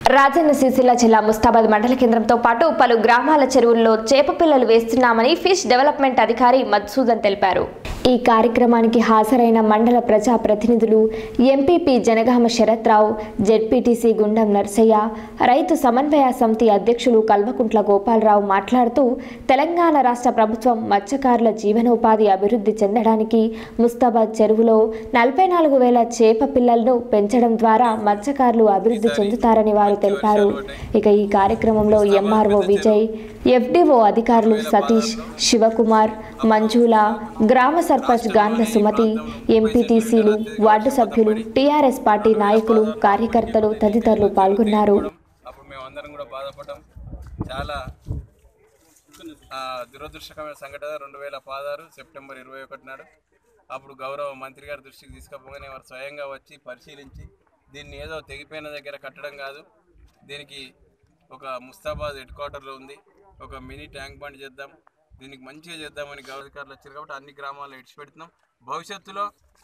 రాజన్న సిరిసిల్ల జిల్లా ముస్తాబాద్ మండల కేంద్రంతో పాటు పలు గ్రామాల చెరువుల్లో చేప పిల్లలు వేస్తున్నామని ఫిష్ డెవలప్మెంట్ అధికారి మధుసూదన్ తెలిపారు ఈ కార్యక్రమానికి హాజరైన మండల ప్రజా ప్రతినిధులు ఎంపీపీ జనగామ శరత్రావు జెడ్పీటీసీ గుండం నర్సయ్య రైతు సమన్వయ సమితి అధ్యక్షులు కల్వకుంట్ల గోపాలరావు మాట్లాడుతూ తెలంగాణ రాష్ట్ర ప్రభుత్వం మత్స్యకారుల జీవనోపాధి అభివృద్ధి చెందడానికి ముస్తాబాద్ చెరువులో నలభై నాలుగు వేల చేప పిల్లలను పెంచడం ద్వారా మత్స్యకారులు అభివృద్ధి చెందుతారని వారు తెలిపారు ఇక ఈ కార్యక్రమంలో ఎంఆర్ఓ విజయ్ ఎఫ్డిఓ అధికారులు సతీష్ శివకుమార్ మంజుల గ్రామ సర్పంచ్ గాంధ సుమతి ఎంపీటీసీలు వార్డు సభ్యులు టీఆర్ఎస్ పార్టీ నాయకులు కార్యకర్తలు తదితరులు పాల్గొన్నారు అప్పుడు మేము అందరం కూడా బాధపడ్డాం చాలా ఆ, దురదృష్టకరమైన సంఘటన రెండు వేల పదహారు సెప్టెంబర్ ఇరవై ఒకటి నాడు అప్పుడు గౌరవ మంత్రి గారి దృష్టికి తీసుకుపోగానే వారు స్వయంగా వచ్చి పరిశీలించి దీన్ని ఏదో తెగిపోయిన దగ్గర కట్టడం కాదు దీనికి ఒక ముస్తాబాద్ హెడ్ క్వార్టర్లో ఉంది ఒక మినీ ట్యాంక్ బండ్ చేద్దాం దీనికి మంచిగా చేద్దామని గౌరవ అధికారులు వచ్చారు కాబట్టి అన్ని గ్రామాల్లో ఇడిచిపెడుతున్నాం భవిష్యత్తులో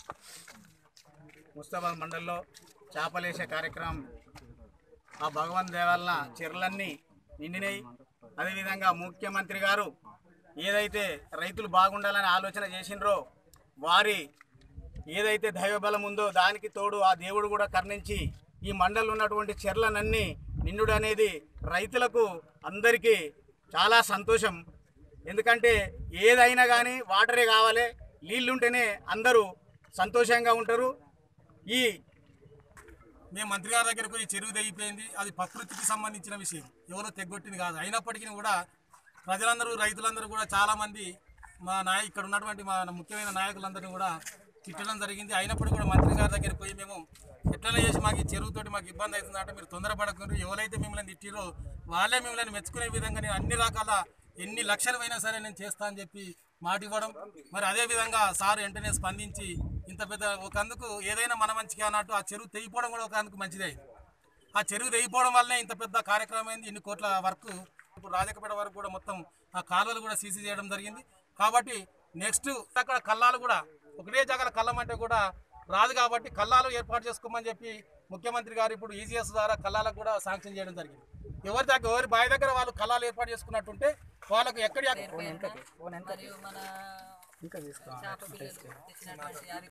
ముస్తాబాద్ మండల్లో చేపలేసే కార్యక్రమం ఆ భగవంత్ దేవాలన చెర్లన్నీ నిండినాయి అదేవిధంగా ముఖ్యమంత్రి గారు ఏదైతే రైతులు బాగుండాలని ఆలోచన చేసిండ్రో వారి ఏదైతే దైవబలం ఉందో దానికి తోడు ఆ దేవుడు కూడా కర్ణించి ఈ మండలంలో ఉన్నటువంటి చెర్లనన్నీ నిండుడు అనేది రైతులకు అందరికీ చాలా సంతోషం ఎందుకంటే ఏదైనా కానీ వాటరే కావాలి నీళ్ళుంటేనే అందరూ సంతోషంగా ఉంటారు ఈ మేము మంత్రి గారి దగ్గరకు పోయి చెరువు తెగిపోయింది అది ప్రకృతికి సంబంధించిన విషయం ఎవరో తెగొట్టింది కాదు అయినప్పటికీ కూడా ప్రజలందరూ రైతులందరూ కూడా చాలామంది మా నాయ ఇక్కడ ఉన్నటువంటి మా ముఖ్యమైన నాయకులందరినీ కూడా తిట్టడం జరిగింది అయినప్పటికీ కూడా మంత్రి గారి దగ్గరికి పోయి మేము ఎట్లనే చేసి మాకు ఈ చెరువుతోటి మాకు ఇబ్బంది అవుతుందంటే మీరు తొందరపడకుండా ఎవరైతే మిమ్మల్ని తిట్టిరో వాళ్ళే మిమ్మల్ని మెచ్చుకునే విధంగా నేను అన్ని రకాల ఎన్ని లక్షలు అయినా సరే నేను చేస్తా అని చెప్పి మాట ఇవ్వడం మరి అదే విధంగా సార్ వెంటనే స్పందించి ఇంత పెద్ద ఒక అందుకు ఏదైనా మన మంచిగా అన్నట్టు ఆ చెరువు తెగిపోవడం కూడా ఒక అందుకు మంచిదే ఆ చెరువు తెగిపోవడం వల్లనే ఇంత పెద్ద కార్యక్రమం అయింది ఇన్ని కోట్ల వర్క్ ఇప్పుడు రాజకపేట వరకు కూడా మొత్తం ఆ కాలువలు కూడా సీసీ చేయడం జరిగింది కాబట్టి నెక్స్ట్ అక్కడ కల్లాలు కూడా ఒకటే జాగాల కళ్ళం అంటే కూడా రాదు కాబట్టి కల్లాలు ఏర్పాటు చేసుకోమని చెప్పి ముఖ్యమంత్రి గారు ఇప్పుడు ఈజీఎస్ ద్వారా కల్లాలకు కూడా శాంక్షన్ చేయడం జరిగింది ఎవరి దగ్గర ఎవరి బావి దగ్గర వాళ్ళు కల్లాలు ఏర్పాటు చేసుకున్నట్టుంటే వాళ్ళకు ఎక్కడి మరియు మన చేప పిల్లలు తెచ్చినటువంటి